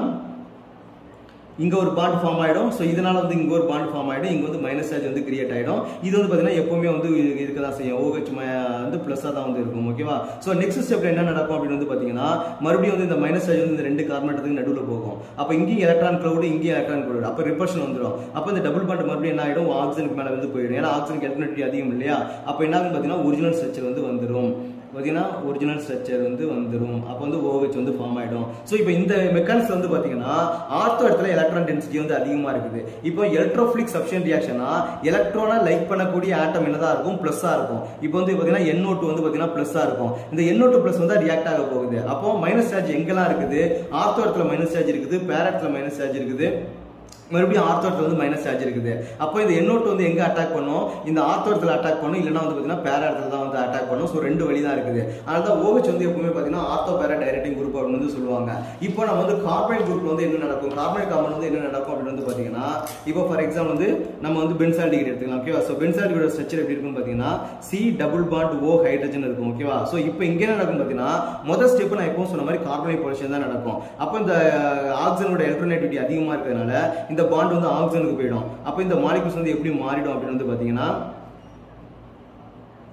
இங்க ஒரு பாண்ட் ஃபார்ம் ஆயிடும் ஸோ இதனால வந்து இங்க ஒரு பாண்ட் ஃபார்ம் ஆயிடும் இங்க வந்து மைனஸ் சார்ஜ் வந்து கிரியேட் ஆயிடும் இது வந்து பாத்தீங்கன்னா எப்பவுமே வந்து இருக்க தான் செய்யும் OH ம- வந்து பிளஸ்ஸா தான் வந்து இருக்கும் ஓகேவா ஸோ நெக்ஸ்ட் ஸ்டெப்ல என்ன நடக்கும் அப்படின்னு வந்து பாத்தீங்கன்னா மறுபடியும் வந்து இந்த மைனஸ் சார்ஜ் வந்து இந்த ரெண்டு கார்பனேட்டுக்கு நடுவில் போகும் அப்போ இங்கேயும் எலக்ட்ரான் க்ளவுடு இங்கேயும் எலக்ட்ரான் க்ளவுடு அப்போ ரிப்பர்ஷன் வந்துடும் அப்போ இந்த டபுள் பாண்ட் மறுபடியும் என்ன ஆயிடும் ஆக்சிஜனுக்கு மேல வந்து போயிடும் ஏன்னா ஆக்சிஜன் எலக்ட்ரிசிட்டி அதிகம் இல்லையா அப்போ என்ன ஆகும் பாத்தீங்கன்னா ஒரிஜினல் ஸ்ட்ரக்சர் வந்து வந்துடும் பார்த்தீங்கன்னா ஒரிஜினல் ஸ்ட்ரக்சர் வந்து வந்துடும் அப்போ வந்து OH வந்து ஃபார்ம் ஆயிடும் ஸோ இப்போ இந்த மெக்கானிக்ஸ் வந்து பார்த்தீங்கன்னா ஆர்த்தோ இடத்துல எலக்ட்ரான் டென்சிட்டி வந்து அதிகமாக இருக்குது இப்போ எலக்ட்ரோஃபிலிக் சப்ஷன் ரியாக்ஷனா எலக்ட்ரானை லைக் பண்ணக்கூடிய ஆட்டம் என்னதான் இருக்கும் ப்ளஸ்ஸாக இருக்கும் இப்போ வந்து பார்த்தீங்கன்னா NO2 வந்து பார்த்தீங்கன்னா ப்ளஸ்ஸாக இருக்கும் இந்த NO2 ப்ளஸ் வந்து ரியாக்ட் ஆக போகுது அப்போ மைனஸ் சார்ஜ் எங்கெல்லாம் இருக்குது ஆர்த்தோ இடத்துல மைனஸ் சார்ஜ் இருக்குது பேர இடத்துல மைனஸ் சார்ஜ் இருக்குது மறுபடியும் ஆர்த்தோரத்தில் வந்து மைனஸ் சார்ஜ் இருக்குது அப்போ இந்த எண்ணோட்டு வந்து எங்க அட்டாக் பண்ணும் இந்த ஆர்த்தோரத்தில் அட்டாக் பண்ணும் இல்லைன்னா வந்து பார்த்தீங்கன்னா பேரா இடத்துல தான் வந்து அட்டாக் பண்ணும் ஸோ ரெண்டு வழி தான் இருக்குது அதனால தான் OH வந்து எப்பவுமே பார்த்தீங்கன்னா ஆர்த்தோ பேரா டைரக்டிங் குரூப் அப்படின்னு வந்து சொல்லுவாங்க இப்போ நம்ம வந்து கார்பனேட் குரூப்ல வந்து என்ன நடக்கும் கார்பனேட் காம்பவுண்ட் வந்து என்ன நடக்கும் அப்படின்னு வந்து பார்த்தீங்கன்னா இப்போ ஃபார் எக்ஸாம்பிள் வந்து நம்ம வந்து பென்சால் டிகிரி எடுத்துக்கலாம் ஓகேவா ஸோ பென்சால் டிகிரியோட ஸ்ட்ரக்சர் எப்படி இருக்குன்னு பார்த்தீங்கன்னா C double bond O hydrogen இருக்கும் ஓகேவா ஸோ இப்போ இங்கே என்ன நடக்கும் பார்த்தீங்கன்னா முதல் ஸ்டெப் நான் எப்பவும் சொன்ன மாதிரி கார்பனேட் பொலிஷன் தான் நடக்கும் அப்போ இந்த ஆக்சிஜனோட எலக்ட்ரோநெட்டிவிட்டி அதிகமாக இருக்கிறதுனால இந்த பாண்ட் வந்து ஆக்சிஜனுக்கு போயிடும் அப்போ இந்த மாலிகுல்ஸ் வந்து எப்படி மாறிடும் அப்படின்னு வந்து பார்த்தீங்கன்னா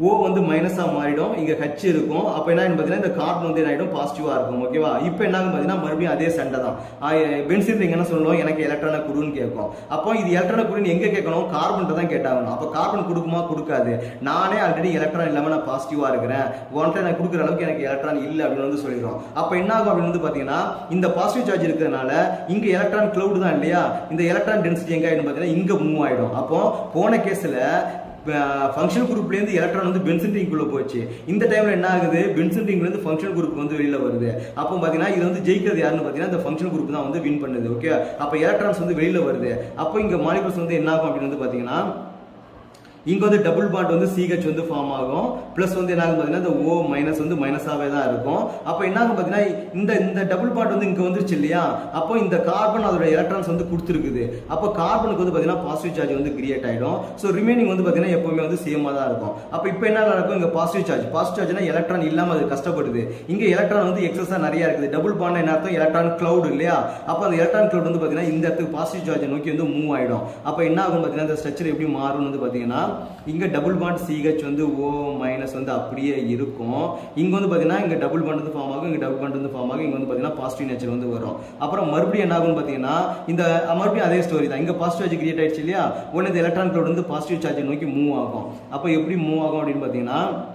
ஓ வந்து மைனஸா மாறிடும் இங்க ஹச் இருக்கும் அப்ப என்ன ஆகும் பாத்தீங்கன்னா இந்த கார்பன் வந்து என்ன ஆயிடும் பாசிட்டிவா இருக்கும் ஓகேவா இப்போ என்ன ஆகும் பாத்தீங்கன்னா மறுபடியும் அதே சண்டை தான் பென்சில் ரிங் என்ன சொல்லணும் எனக்கு எலக்ட்ரானை கொடுன்னு கேட்கும் அப்போ இது எலக்ட்ரானை கொடுன்னு எங்க கேட்கணும் கார்பன் தான் கேட்டாகணும் அப்போ கார்பன் கொடுக்குமா கொடுக்காது நானே ஆல்ரெடி எலக்ட்ரான் இல்லாம நான் பாசிட்டிவா இருக்கிறேன் உன்கிட்ட நான் கொடுக்குற அளவுக்கு எனக்கு எலக்ட்ரான் இல்லை அப்படின்னு வந்து சொல்லிடுறோம் அப்போ என்ன ஆகும் அப்படின்னு வந்து பாத்தீங்கன்னா இந்த பாசிட்டிவ் சார்ஜ் இருக்கிறதுனால இங்க எலக்ட்ரான் கிளவுட் தான் இல்லையா இந்த எலக்ட்ரான் டென்சிட்டி எங்க ஆயிடும் பாத்தீங்கன்னா இங்க மூவ் ஆயிடும் அப்போ போன கேஸ்ல ஃபங்க்ஷன் குரூப்லேருந்து எலக்ட்ரான் வந்து பென்சின் ரிங்குள்ள போச்சு இந்த டைம்ல என்ன ஆகுது பென்சின் ரிங்லேருந்து ஃபங்க்ஷன் குரூப் வந்து வெளியில வருது அப்போ பார்த்தீங்கன்னா இது வந்து ஜெயிக்கிறது யாருன்னு பார்த்தீங்கன்னா இந்த ஃபங்க்ஷன் குரூப் தான் வந்து வின் பண்ணுது ஓகே அப்போ எலக்ட்ரான்ஸ் வந்து வெளியில வருது அப்போ இங்க மாலிகுல்ஸ் வந்து என்ன ஆகும் அப்படின்னு வந்து பார்த்தீங்கன்னா இங்க வந்து டபுள் பாண்ட் வந்து சிஹெச் வந்து ஃபார்ம் ஆகும் பிளஸ் வந்து என்ன ஆகும் பார்த்தீங்கன்னா இந்த ஓ மைனஸ் வந்து மைனஸாவே தான் இருக்கும் அப்போ என்ன ஆகும் பார்த்தீங்கன்னா இந்த இந்த டபுள் பாண்ட் வந்து இங்க வந்துருச்சு இல்லையா அப்போ இந்த கார்பன் அதோட எலக்ட்ரான்ஸ் வந்து கொடுத்துருக்குது அப்போ கார்பனுக்கு வந்து பார்த்தீங்கன்னா பாசிட்டிவ் சார்ஜ் வந்து கிரியேட் ஆயிடும் ஸோ ரிமைனிங் வந்து பார்த்தீங்கன்னா எப்பவுமே வந்து சேமாக தான் இருக்கும் அப்போ இப்போ என்ன நடக்கும் இங்க பாசிட்டிவ் சார்ஜ் பாசிட்டிவ் சார்ஜ்னா எலக்ட்ரான் இல்லாம அது கஷ்டப்படுது இங்க எலக்ட்ரான் வந்து எக்ஸஸா நிறைய இருக்குது டபுள் பாண்ட் என்ன அர்த்தம் எலக்ட்ரான் கிளவுட் இல்லையா அப்போ அந்த எலக்ட்ரான் கிளவுட் வந்து பார்த்தீங்கன்னா இந்த இடத்துக்கு பாசிட்டிவ் சார்ஜ் நோக்கி வந்து மூவ் ஆயிடும் அப்போ என்ன ஆகும் பார்த்தீங்கன்னா இந்த ஸ்ட்ரக்சர் எப்படி மாறும்னு வந்து பார்த்தீங்கன்னா இங்க டபுள் பாண்ட் சிஹெச் வந்து ஓ மைனஸ் வந்து அப்படியே இருக்கும் இங்க வந்து பாத்தீங்கன்னா இங்க டபுள் பாண்ட் வந்து ஃபார்ம் ஆகும் இங்க டபுள் பாண்ட் வந்து ஃபார்ம் ஆகும் இங்க வந்து பாத்தீங்கன்னா பாசிட்டிவ் நேச்சர் வந்து வரும் அப்புறம் மறுபடியும் என்ன ஆகும் பாத்தீங்கன்னா இந்த மறுபடியும் அதே ஸ்டோரி தான் இங்க பாசிட்டிவ் சார்ஜ் கிரியேட் ஆயிடுச்சு இல்லையா உடனே இந்த எலக்ட்ரான் கிளவுட் வந்து பாசிட்டிவ் சார்ஜ் நோக்கி மூவ் ஆகும் அப்போ எப்படி மூவ் ஆகும் அப்படின்னு பாத்தீங்கன்னா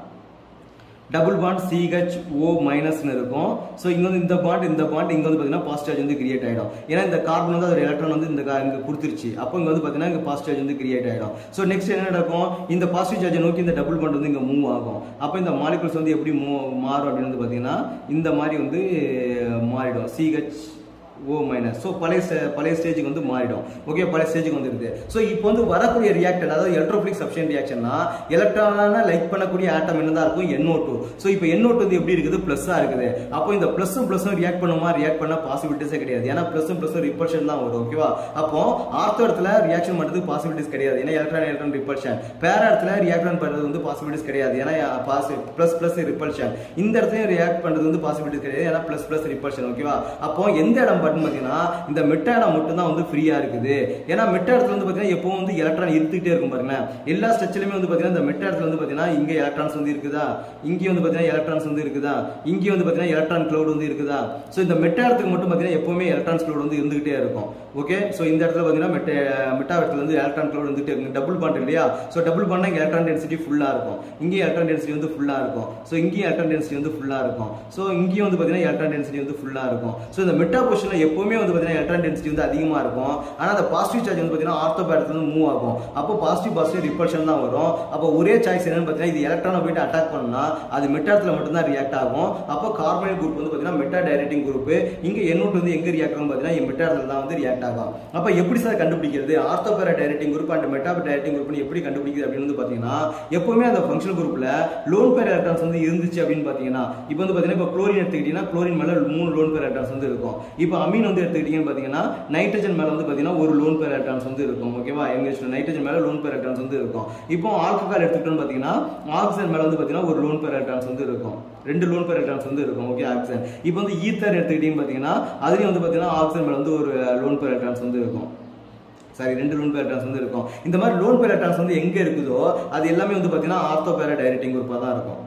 டபுள் பாண்ட் சிஹெச் ஓ மைனஸ்னு இருக்கும் ஸோ இங்க வந்து இந்த பாண்ட் இந்த பாண்ட் இங்க வந்து பாத்தீங்கன்னா பாசிட்டிவ் சார்ஜ் வந்து கிரியேட் ஆயிடும் ஏன்னா இந்த கார்பன் வந்து அதோட எலக்ட்ரான் வந்து இந்த கா- இங்க கொடுத்துருச்சு அப்போ இங்க வந்து பாத்தீங்கன்னா இங்க பாசிட்டிவ் சார்ஜ் வந்து கிரியேட் ஆயிடும் ஸோ நெக்ஸ்ட் என்ன நடக்கும் இந்த பாசிட்டிவ் சார்ஜை நோக்கி இந்த டபுள் பாண்ட் வந்து இங்க மூவ் ஆகும் அப்போ இந்த மாலிகுல்ஸ் வந்து எப்படி மூவ் மாறும் அப்படின்னு வந்து பாத்தீங்கன்னா இந்த மாதிரி வந்து மாறிடும் சிஹெச் ஓ மைனஸ் ஸோ பழைய ஸ்டே- பழைய ஸ்டேஜுக்கு வந்து மாறிடும் ஓகே பழைய ஸ்டேஜுக்கு வந்துருது ஸோ இப்போ வந்து வரக்கூடிய ரியாக்டன் அதாவது எலக்ட்ரோஃபிலிக் சப்ஸ்டன் ரியாக்ஷன்னா எலக்ட்ரான லைக் பண்ணக்கூடிய ஆட்டம் என்னதான் இருக்கும் NO2 டூ ஸோ இப்போ NO2 வந்து எப்படி இருக்குது ப்ளஸ்ஸாக இருக்குது அப்போ இந்த ப்ளஸ்ஸும் ப்ளஸ்ஸும் ரியாக்ட் பண்ணுமா ரியாக்ட் பண்ண பாசிபிலிட்டிஸே கிடையாது ஏன்னா ப்ளஸ்ஸும் ப்ளஸ்ஸும் ரிப்பல்ஷன் தான் வரும் ஓகேவா அப்போ ஆர்த்தோ இடத்துல ரியாக்ஷன் பண்ணுறதுக்கு பாசிபிலிட்டிஸ் கிடையாது ஏன்னா எலக்ட்ரான் எலக்ட்ரான் ரிப்பல்ஷன் பேர இடத்துல ரியாக்ட் பண்ணுறது வந்து பாசிபிலிட்டிஸ் கிடையாது ஏன்னா பாசி ப்ளஸ் ப்ளஸ் ரிப்பல்ஷன் இந்த இடத்துலயும் ரியாக்ட் பண்ணுறது வந்து பாசிபிலிட்டிஸ் கிடையாது ஏன்னா ப்ளஸ் ப்ளஸ் ரிப்பல்ஷன் ஓகேவா அப்போ எந்த இடம் பட்டன் பார்த்தீங்கன்னா இந்த மெட்ட இடம் மட்டும் தான் வந்து ஃப்ரீயா இருக்குது ஏன்னா மெட்ட இடத்துல வந்து பார்த்தீங்கன்னா எப்பவும் வந்து எலக்ட்ரான் இருந்துகிட்டே இருக்கும் பாருங்களேன் எல்லா ஸ்ட்ரக்சர்லையுமே வந்து பார்த்தீங்கன்னா இந்த மெட்ட இடத்துல வந்து பார்த்தீங்கன்னா இங்க எலக்ட்ரான்ஸ் வந்து இருக்குதா இங்கே வந்து பார்த்தீங்கன்னா எலக்ட்ரான்ஸ் வந்து இருக்குதா இங்கே வந்து பார்த்தீங்கன்னா எலக்ட்ரான் கிளவுட் வந்து இருக்குதா ஸோ இந்த மெட்ட இடத்துக்கு மட்டும் பார்த்தீங்கன்னா எப்பவுமே எலக்ட்ரான்ஸ் கிளவுட் வந்து இருந்துகிட்டே இருக்கும் ஓகே ஸோ இந்த இடத்துல பார்த்தீங்கன்னா மெட்ட மெட்டா இடத்துல வந்து எலக்ட்ரான் கிளவுட் வந்துட்டே இருக்கு டபுள் பாண்ட் இல்லையா ஸோ டபுள் பாண்ட் இங்கே எலக்ட்ரான் டென்சிட்டி ஃபுல்லா இருக்கும் இங்கேயும் எலக்ட்ரான் டென்சிட்டி வந்து ஃபுல்லா இருக்கும் ஸோ இங்கேயும் எலக்ட்ரான் டென்சிட்டி வந்து ஃபுல்லா இருக்கும் ஸோ இங்கேயும் வந்து பார்த்தீங்கன்னா எலக்ட்ரான் டென்சிட்டி வந்து ஃபுல்லா இருக்கும் ஸோ இந்த மெட்டா பொசிஷன்ல எப்பவுமே வந்து பார்த்தீங்கன்னா எலக்ட்ரான் டென்சிட்டி வந்து அதிகமா இருக்கும் ஆனால் அந்த பாசிட்டிவ் சார்ஜ் வந்து பார்த்தீங்கன்னா ஆர்த்தோ பேரத்துல வந்து மூவ் ஆகும் அப்போ பாசிட்டிவ் பாசிட்டிவ் ரிப்பல்ஷன் தான் வரும் அப்போ ஒரே சாய்ஸ் என்னன்னு பார்த்தீங்கன்னா இது எலக்ட்ரானை போயிட்டு அட்டாக் பண்ணா அது மெட்டாத்துல மட்டும் தான் ரியாக்ட் ஆகும் அப்போ கார்பனைல் குரூப் வந்து பார்த்தீங்கன்னா மெட்டா டைரக்டிங் குரூப் இங்க எண்ணூட்டு வந்து எங்க ரியாக்ட் ஆகும் பார்த்தீங்கன்னா மெட்டாத்துல தான் வந்து ரியாக்ட் ஆகும் அப்போ எப்படி சார் கண்டுபிடிக்கிறது ortho para directing group and meta directing group எப்படி கண்டுபிடிக்கிறது அப்படின்னு வந்து பார்த்தீங்கன்னா எப்பவுமே அந்த ஃபங்க்ஷனல் குரூப்ல லோன் பேர் எலக்ட்ரான்ஸ் வந்து இருந்துச்சு அப்படின்னு பார்த்தீங்கன்னா இப்போ வந்து பார்த்தீங்கன்னா இப்போ குளோரின் எடுத்துக்கிட்டீங்கன்னா குளோரின் மேல மூணு லோன் பேர் எலக்ட்ரான்ஸ் வந்து இருக்கும் இப்போ அமீன் வந்து எடுத்துக்கிட்டீங்கன்னு பார்த்தீங்கன்னா நைட்ரஜன் மேல வந்து பார்த்தீங்கன்னா ஒரு லோன் பேர் எலக்ட்ரான்ஸ் வந்து இருக்கும் ஓகேவா எங்க நைட்ரஜன் மேல லோன் பேர் எலக்ட்ரான்ஸ் வந்து இருக்கும் இப்போ ஆல்கஹால் எடுத்துக்கிட்டோம்னு பார்த்தீங்கன்னா ஆக்சிஜன் மேல வந்து பார்த்தீங்கன்னா ஒரு லோன் பேர் எலக்ட்ரான்ஸ் வந்து இருக்கும் ரெண்டு லோன் பேர் எலக்ட்ரான்ஸ் வந்து இருக்கும் ஓகே ஆக்சிஜன் இப்போ வந்து ஈத்தர் எடுத்துக்கிட்டீங்கன்னு பார்த்தீங்கன்னா அதுலயும் வந்து பார்த்தீங்கன்னா ஆக்சிஜன் மேல வந்து ஒரு லோன் பேர் எலக்ட்ரான்ஸ் வந்து இருக்கும் சாரி ரெண்டு லோன் பேர் எலக்ட்ரான்ஸ் வந்து இருக்கும் இந்த மாதிரி லோன் பேர் எலக்ட்ரான்ஸ் வந்து எங்க இருக்குதோ அது எல்லாமே வந்து பார்த்தீங்கன்னா ஆர்த்தோ பேரா டைரக்டிங் குரூப்பாக தான் இருக்கும்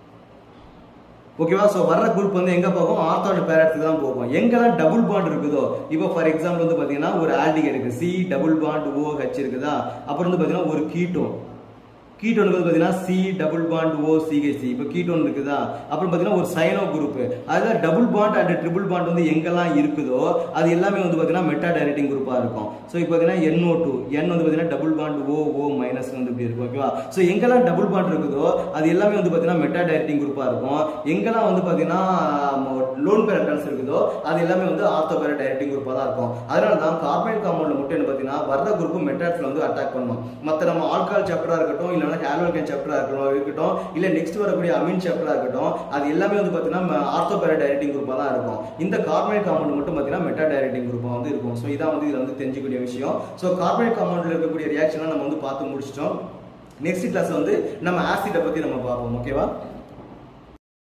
ஓகேவா ஸோ வர்ற குரூப் வந்து எங்க போகும் ஆர்த்தோட பேரட்ஸ்க்கு தான் போகும் எங்கெல்லாம் டபுள் பாண்ட் இருக்குதோ இப்போ ஃபார் எக்ஸாம்பிள் வந்து பாத்தீங்கன்னா ஒரு ஆல்டிக் இருக்கு C double bond O H இருக்குதா அப்புறம் வந்து பாத்தீங்கன்னா ஒரு கீட்டோன் கீட்டோனுக்கு வந்து பார்த்தீங்கன்னா C double bond O CHC இப்போ கீட்டோன் இருக்குதா அப்புறம் பார்த்தீங்கன்னா ஒரு சைனோ குரூப் அதில் double bond and triple bond வந்து எங்கெல்லாம் இருக்குதோ அது எல்லாமே வந்து பார்த்தீங்கன்னா மெட்டா டைரக்டிங் குரூப்பாக இருக்கும் ஸோ இப்போ பார்த்தீங்கன்னா என்ஓ டூ என் வந்து பார்த்தீங்கன்னா double bond O O minus வந்து இப்படி இருக்கும் ஓகேவா ஸோ எங்கெல்லாம் டபுள் பாண்ட் இருக்குதோ அது எல்லாமே வந்து பார்த்தீங்கன்னா மெட்டா டைரக்டிங் குரூப்பாக இருக்கும் எங்கெல்லாம் வந்து பார்த்தீங்கன்னா லோன் பேர் எலக்ட்ரான்ஸ் இருக்குதோ அது எல்லாமே வந்து ஆர்த்தோ பேர டைரக்டிங் குரூப்பாக தான் இருக்கும் அதனால தான் கார்பன் காம்பவுண்ட்ல மட்டும் என்ன பார்த்தீங்கன்னா வர்ற குரூப் மெட்டாட்ஸ்ல வந்து அட்டாக் பண்ணும் மற்ற நம்ம ஆல்கால் சாப்டரா இருக்கட்டும் இல்லைன்னா ஹேலோகன் சாப்டரா இருக்கட்டும் இருக்கட்டும் இல்ல நெக்ஸ்ட் வரக்கூடிய அமீன் சாப்டரா இருக்கட்டும் அது எல்லாமே வந்து பார்த்தீங்கன்னா ஆர்த்தோ பேர டைரக்டிங் குரூப்பாக தான் இருக்கும் இந்த கார்பன் காம்பவுண்ட் மட்டும் பார்த்தீங்கன்னா மெட்டா டைரக்டிங் குரூப்பாக வந்து இருக்கும் ஸோ இதான் வந்து இதுல வந்து தெரிஞ்சுக்கூடிய விஷயம் ஸோ கார்பன் காம்பவுண்ட்ல இருக்கக்கூடிய ரியாக்ஷனை நம்ம வந்து பார்த்து முடிச்சிட்டோம் நெக்ஸ்ட் கிளாஸ் வந்து நம்ம ஆசிட்டை பத்தி நம்ம பார்ப்போம் ஓகேவா